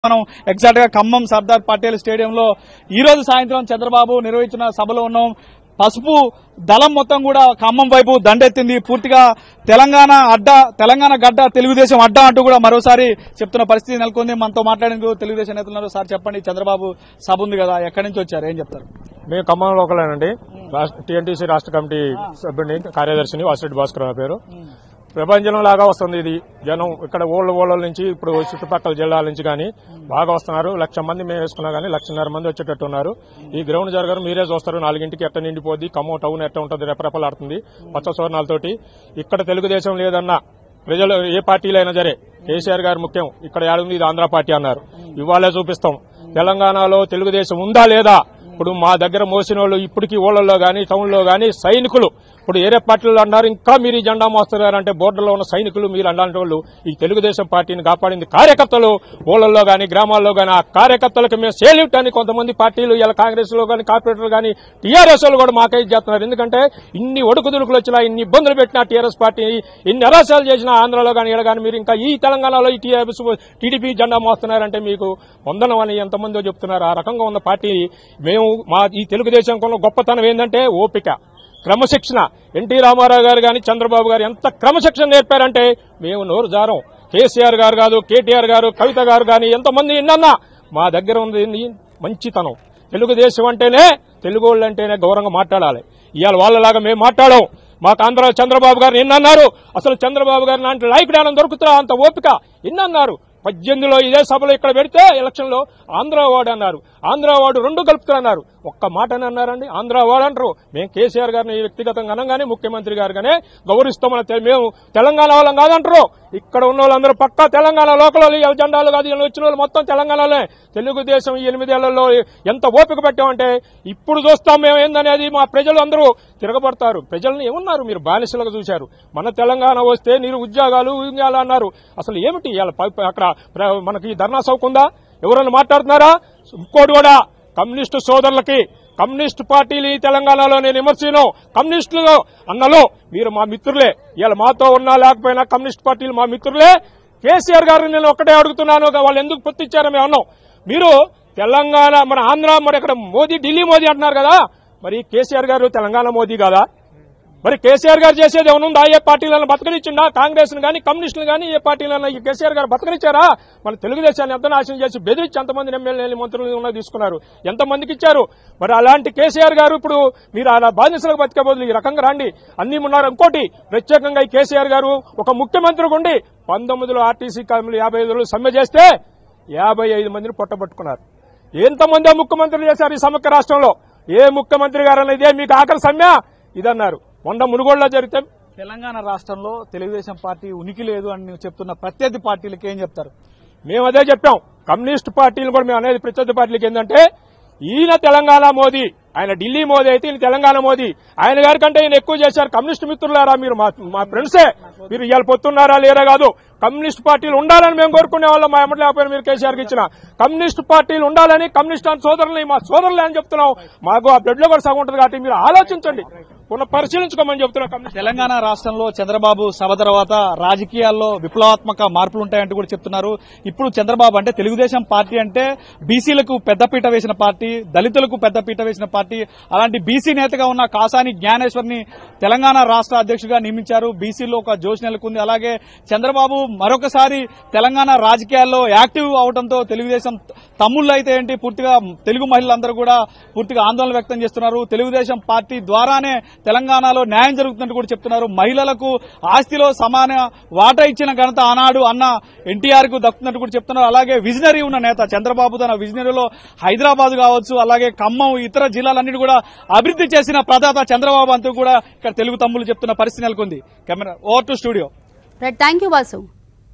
మనం ఎగ్జాక్ట్ గా ఖమ్మం సర్దార్ పటేల్ స్టేడియంలో ఈ రోజు సాయంత్రం చంద్రబాబు నిర్వహించిన సభలో ఉన్నాం పసుపు దళం మొత్తం కూడా ఖమ్మం వైపు దండెత్తింది పూర్తిగా తెలంగాణ అడ్డ తెలంగాణ గడ్డ తెలుగుదేశం అడ్డ అంటూ కూడా మరోసారి చెప్తున్న పరిస్థితి నెలకొంది మనతో మాట్లాడేందుకు తెలుగుదేశం నేతలు ఉన్నారు సార్ చెప్పండి చంద్రబాబు సభ ఉంది కదా ఎక్కడి నుంచి వచ్చారు ఏం చెప్తారు మేము ఖమ్మం లోకలేనండి టీఎన్టీసీ రాష్ట్ర కమిటీ సభ్యుని కార్యదర్శిని వాసిరెడ్డి భాస్కర్ నా పేరు ప్రపంచం లాగా వస్తుంది ఇది జనం ఇక్కడ ఊళ్ళ ఊళ్ళ నుంచి ఇప్పుడు చుట్టుపక్కల జిల్లాల నుంచి కానీ బాగా వస్తున్నారు లక్ష మంది మేము వేసుకున్నా కానీ లక్షన్నర మంది వచ్చేటట్టు ఉన్నారు ఈ గ్రౌండ్ జరగరు మీరే చూస్తారు నాలుగింటికి ఎట్ట నిండిపోద్ది ఖమ్మం టౌన్ ఎట్ట ఉంటుంది రెపరెపలాడుతుంది పచ్చ సోర్ణాలతోటి ఇక్కడ తెలుగుదేశం లేదన్న ప్రజలు ఏ పార్టీలైనా సరే కేసీఆర్ గారు ముఖ్యం ఇక్కడ ఏడుంది ఇది ఆంధ్ర పార్టీ అన్నారు ఇవాళే చూపిస్తాం తెలంగాణలో తెలుగుదేశం ఉందా లేదా ఇప్పుడు మా దగ్గర మోసిన వాళ్ళు ఇప్పటికీ ఊళ్ళల్లో గానీ టౌన్లో గానీ సైనికులు ఇప్పుడు ఏరే పార్టీలు అన్నారు ఇంకా మీరు ఈ జెండా మోస్తున్నారంటే బోర్డర్లో ఉన్న సైనికులు మీరు అలాంటి వాళ్ళు ఈ తెలుగుదేశం పార్టీని కాపాడింది కార్యకర్తలు ఊళ్ళల్లో గానీ గ్రామాల్లో గానీ ఆ కార్యకర్తలకు మేము సేల్యూట్ అని కొంతమంది పార్టీలు ఇలా కాంగ్రెస్ లో గానీ కార్పొరేటర్లు గానీ టీఆర్ఎస్ వాళ్ళు కూడా మాకై చేస్తున్నారు ఎందుకంటే ఇన్ని ఒడుకుదుడుకులు వచ్చినా ఇన్ని ఇబ్బందులు పెట్టినా టీఆర్ఎస్ పార్టీ ఇన్ని నిరాశాలు చేసినా ఆంధ్రలో గానీ ఇక్కడ గానీ మీరు ఇంకా ఈ తెలంగాణలో ఈ టీఆర్ఎస్ టీడీపీ జెండా మోస్తున్నారంటే మీకు వందనం అని ఎంతమందో చెప్తున్నారు ఆ రకంగా ఉన్న పార్టీ మేము మా ఈ తెలుగుదేశం కొన్న గొప్పతనం ఏంటంటే ఓపిక క్రమశిక్షణ ఎన్టీ రామారావు గారు గాని చంద్రబాబు గారు ఎంత క్రమశిక్షణ నేర్పారంటే మేము నోరు జారం కేసీఆర్ గారు కాదు కేటీఆర్ గారు కవిత గారు గాని ఎంతమంది ఎన్నన్నా మా దగ్గర ఉంది ఏంది? మంచితనం తెలుగుదేశం అంటేనే తెలుగు వాళ్ళు అంటేనే గౌరవంగా మాట్లాడాలి ఇవాళ వాళ్ళలాగా మేము మాట్లాడాం మాకు ఆంధ్ర చంద్రబాబు గారు ఎన్నన్నారు అసలు చంద్రబాబు గారు లాంటి నాయకుడు ఏమైనా దొరుకుతున్నా అంత ఓపిక ఎన్నన్నారు పద్దెనిమిదిలో ఇదే సభలో ఇక్కడ పెడితే ఎలక్షన్ లో ఆంధ్ర వార్డు అన్నారు ఆంధ్ర వార్డు రెండు కలుపుతున్నారు ఒక్క మాటని అన్నారండి ఆంధ్ర వార్డు అంటారు మేము కేసీఆర్ గారిని వ్యక్తిగతంగా అనగానే ముఖ్యమంత్రి గారుగానే గౌరవిస్తామని తె- మేము తెలంగాణ వాళ్ళం కాదంటారు ఇక్కడ ఉన్న వాళ్ళందరూ పక్కా తెలంగాణ లోకల్ వాళ్ళు, ఈ జెండాలు కాదు వీళ్ళు వచ్చిన వాళ్ళు మొత్తం తెలంగాణలో తెలుగుదేశం ఈ ఎనిమిదేళ్లలో ఎంత ఓపిక పెట్టామంటే ఇప్పుడు చూస్తాం మేము ఏందనేది మా ప్రజలు అందరూ తిరగబడతారు ప్రజల్ని ఏమన్నారు మీరు బానిసలుగా చూశారు మన తెలంగాణ వస్తే మీరు ఉద్యోగాలు ఉద్యోగాలు అన్నారు అసలు ఏమిటి ఇవాళ ప- ప- అక్కడ ప్ర- మనకి ధర్నా సౌక్ ఉందా ఎవరైనా మాట్లాడుతున్నారా ఇంకోటి కూడా కమ్యూనిస్టు సోదరులకి కమ్యూనిస్ట్ పార్టీలు ఈ తెలంగాణలో నేను విమర్శను కమ్యూనిస్టులు అన్నలో మీరు మా మిత్రులే ఇవాళ మాతో ఉన్నా లేకపోయినా కమ్యూనిస్ట్ పార్టీలు మా మిత్రులే కేసీఆర్ గారు నేను ఒకటే అడుగుతున్నాను వాళ్ళు ఎందుకు పొత్తిచ్చారో మేము అన్నాం మీరు తెలంగాణ మన ఆంధ్ర మరి ఇక్కడ మోదీ ఢిల్లీ మోదీ అంటున్నారు కదా మరి కేసీఆర్ గారు తెలంగాణ మోదీ కాదా మరి కేసీఆర్ గారు చేసేది ఏమనుందా ఏ పార్టీలను బతకనిచ్చిందా కాంగ్రెస్ కానీ కమ్యూనిస్టులు కానీ ఏ పార్టీలను ఈ కేసీఆర్ గారు బతకనిచ్చారా మన తెలుగుదేశాన్ని ఎంత నాశనం చేసి బెదిరించి ఎంతమంది ఎమ్మెల్యేలు మంత్రులు ఉన్నా తీసుకున్నారు ఎంతమందికి ఇచ్చారు మరి అలాంటి కేసీఆర్ గారు ఇప్పుడు మీరు అలా బాధితులకు బతికే బదులు ఈ రకంగా రండి అన్ని ఉన్నారు ఇంకోటి ప్రత్యేకంగా ఈ కేసీఆర్ గారు ఒక ముఖ్యమంత్రి ఉండి పంతొమ్మిదిలో ఆర్టీసీ కార్మికులు యాభై ఐదులో సమ్మె చేస్తే యాభై ఐదు మందిని పొట్టబట్టుకున్నారు ఎంతమంది ముఖ్యమంత్రులు చేశారు ఈ సమగ్ర రాష్ట్రంలో ఏ ముఖ్యమంత్రి గారు ఇదే మీకు ఆఖరి సమ్మె ఇదన్నారు మొన్న మునుగోడులో జరిగితే తెలంగాణ రాష్ట్రంలో తెలుగుదేశం పార్టీ ఉనికి లేదు అని చెప్తున్న ప్రత్యర్థి పార్టీలకి ఏం చెప్తారు మేము అదే చెప్పాం కమ్యూనిస్ట్ పార్టీలు కూడా మేము అనేది ప్రత్యర్థి పార్టీలకి ఏంటంటే ఈయన తెలంగాణ మోదీ ఆయన ఢిల్లీ మోదీ అయితే ఈయన తెలంగాణ మోదీ ఆయన గారి కంటే ఈయన ఎక్కువ చేశారు కమ్యూనిస్ట్ మిత్రులారా మీరు మా మా ఫ్రెండ్సే మీరు ఇవాళ పొత్తున్నారా లేరా కాదు కమ్యూనిస్ట్ పార్టీలు ఉండాలని మేము కోరుకునే వాళ్ళం మా ఎమ్మటి లేకపోయినా మీరు కేసీఆర్కి ఇచ్చిన కమ్యూనిస్ట్ పార్టీలు ఉండాలని కమ్యూనిస్ట్ అని సోదరులని మా సోదరులే అని చెప్తున్నాం మాకు ఆ బ్లడ్ లో కూడా సగం ఉంటుంది కాబట్టి మీరు ఆలోచించండి పునః పరిశీలించుకోమని చెప్తున్నాం కమ్యూనిస్ట్ తెలంగాణ రాష్ట్రంలో చంద్రబాబు సభ తర్వాత రాజకీయాల్లో విప్లవాత్మక మార్పులు ఉంటాయంటూ కూడా చెప్తున్నారు ఇప్పుడు చంద్రబాబు అంటే తెలుగుదేశం పార్టీ అంటే బీసీలకు పెద్దపీట వేసిన పార్టీ దళితులకు పెద్దపీట వేసిన పార్టీ అలాంటి బీసీ నేతగా ఉన్న కాసాని జ్ఞానేశ్వర్ని తెలంగాణ రాష్ట్ర అధ్యక్షుడిగా నియమించారు బీసీలో ఒక జోష్ నెలకొంది అలాగే చంద్రబాబు మరొకసారి తెలంగాణ రాజకీయాల్లో యాక్టివ్ అవడంతో తెలుగుదేశం తమ్ముళ్ళు అయితే ఏంటి పూర్తిగా తెలుగు మహిళలందరూ కూడా పూర్తిగా ఆందోళన వ్యక్తం చేస్తున్నారు తెలుగుదేశం పార్టీ ద్వారానే తెలంగాణలో న్యాయం జరుగుతున్నట్టు కూడా చెప్తున్నారు మహిళలకు ఆస్తిలో సమాన వాటా ఇచ్చిన ఘనత ఆనాడు అన్న ఎన్టీఆర్ కు దక్కుతున్నట్టు కూడా చెప్తున్నారు అలాగే విజనరీ ఉన్న నేత చంద్రబాబు తన విజనరీలో హైదరాబాద్ కావచ్చు అలాగే ఖమ్మం ఇతర జిల్లాలన్నిటి కూడా అభివృద్ధి చేసిన ప్రదాత చంద్రబాబు అంటూ కూడా ఇక్కడ తెలుగు తమ్ముళ్ళు చెప్తున్న పరిస్థితి నెలకొంది camera over to studio right thank you Vasu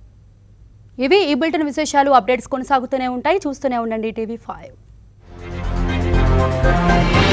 ఇవి ఈ బులెటిన్ విశేషాలు అప్డేట్స్ కొనసాగుతూనే ఉంటాయి చూస్తూనే ఉండండి టీవీ ఫైవ్